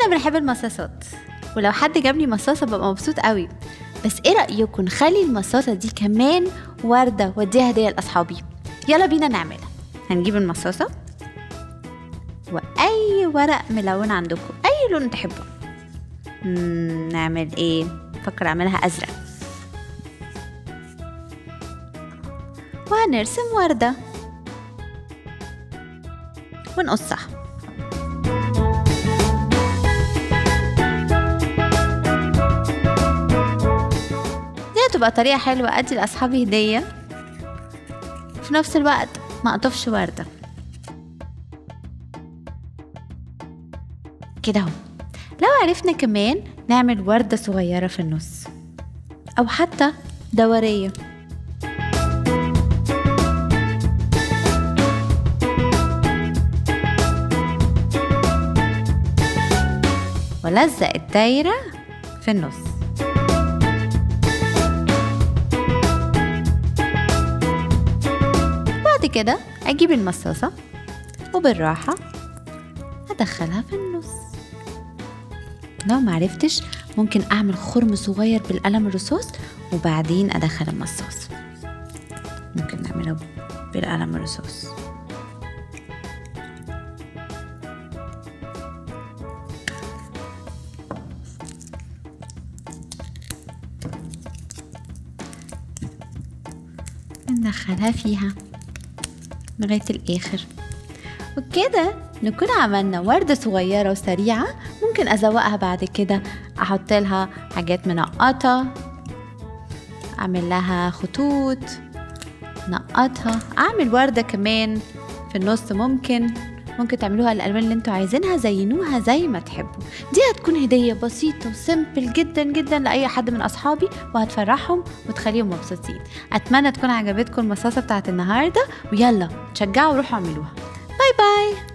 كلنا بنحب المصاصات ولو حد جاب لي مصاصة ببقى مبسوط قوي بس ايه رأيكم نخلي المصاصة دي كمان وردة واديها هدية لأصحابي يلا بينا نعملها هنجيب المصاصة وأي ورق ملون عندكم أي لون تحبه مم، نعمل ايه فكر اعملها ازرق وهنرسم وردة ونقصها دي هتبقى طريقة حلوة أدي لأصحابي هدية في نفس الوقت ما أقطفش وردة كده اهو لو عرفنا كمان نعمل وردة صغيرة في النص أو حتى دورية ولزق الدايرة في النص بعد كده أجيب المصاصة وبالراحة أدخلها في النص لو معرفتش ممكن أعمل خرم صغير بالقلم الرصاص وبعدين أدخل المصاص ممكن نعمله بالقلم الرصاص ندخلها فيها لغاية الآخر وبكده نكون عملنا وردة صغيرة وسريعة ممكن أزوقها بعد كده أحط لها حاجات منقطة أعمل لها خطوط نقطها أعمل وردة كمان في النص ممكن ممكن تعملوها الألوان اللي انتوا عايزينها زينوها زي ما تحبوا دي هتكون هدية بسيطة وسيمبل جدا جدا لأي حد من أصحابي وهتفرحهم وتخليهم مبسوطين أتمنى تكون عجبتكم المصاصة بتاعت النهاردة ويلا تشجعوا وروحوا اعملوها باي باي